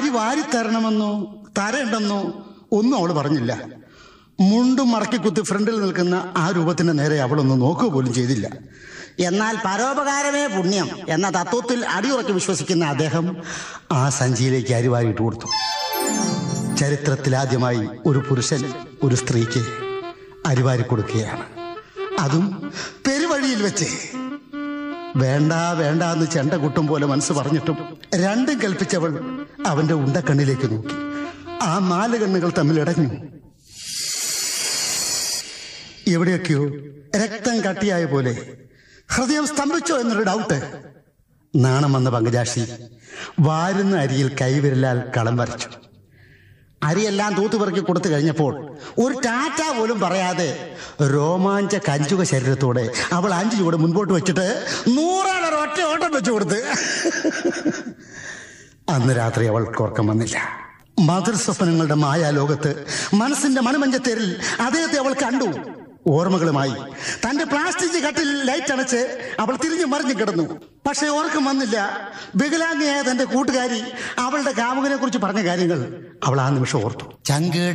അരി വാരിത്തരണമെന്നോ തരണ്ടെന്നോ ഒന്നും അവൾ പറഞ്ഞില്ല മുണ്ടും മടക്കി കുത്തി ഫ്രണ്ടിൽ നിൽക്കുന്ന ആ രൂപത്തിന്റെ നേരെ അവളൊന്ന് നോക്കുക പോലും ചെയ്തില്ല എന്നാൽ പരോപകാരമേ പുണ്യം എന്ന തത്വത്തിൽ അടിയുറക്കി വിശ്വസിക്കുന്ന അദ്ദേഹം ആ സഞ്ചിയിലേക്ക് അരി വാരിയിട്ട് കൊടുത്തു ചരിത്രത്തിലാദ്യമായി ഒരു പുരുഷൻ ഒരു സ്ത്രീക്ക് അരിവാരി കൊടുക്കുകയാണ് അതും പെരുവഴിയിൽ വെച്ച് വേണ്ട വേണ്ട എന്ന് ചെണ്ട കുട്ടും പോലെ മനസ്സ് പറഞ്ഞിട്ടും രണ്ടും കൽപ്പിച്ചവൾ അവന്റെ ഉണ്ടക്കണ്ണിലേക്ക് നോക്കി ആ നാല് കണ്ണുകൾ തമ്മിൽ ഇടഞ്ഞു എവിടെയൊക്കെയോ രക്തം കട്ടിയായ പോലെ ഹൃദയം സ്തംഭിച്ചോ എന്നൊരു ഡൗട്ട് നാണം വന്ന പങ്കജാക്ഷി വാരുന്ന അരിയിൽ കൈവിരലാൽ കളം വരച്ചു അരിയെല്ലാം തൂത്തുപെറുക്കി കൊടുത്തു കഴിഞ്ഞപ്പോൾ ഒരു ടാറ്റ പോലും പറയാതെ രോമാഞ്ച കഞ്ചുക ശരീരത്തോടെ അവൾ അഞ്ചു ചൂട് മുൻപോട്ട് വെച്ചിട്ട് നൂറാളൊരു ഒറ്റ ഓട്ടം വെച്ചു കൊടുത്ത് അന്ന് രാത്രി അവൾക്ക് ഉറക്കം വന്നില്ല മധുരസ്വപ്നങ്ങളുടെ മായാലോകത്ത് മനസ്സിന്റെ മണിമഞ്ചത്തേരിൽ അദ്ദേഹത്തെ അവൾ കണ്ടു ഓർമ്മകളുമായി തന്റെ പ്ലാസ്റ്റിക് കട്ടിൽ ലൈറ്റ് അണച്ച് അവൾ തിരിഞ്ഞു മറിഞ്ഞു കിടന്നു പക്ഷെ ഓർക്കം വന്നില്ല വികലാംഗയായ തന്റെ കൂട്ടുകാരി അവളുടെ കാമുകനെ കുറിച്ച് പറഞ്ഞ കാര്യങ്ങൾ അവൾ ആ നിമിഷം ഓർത്തു ചങ്ക്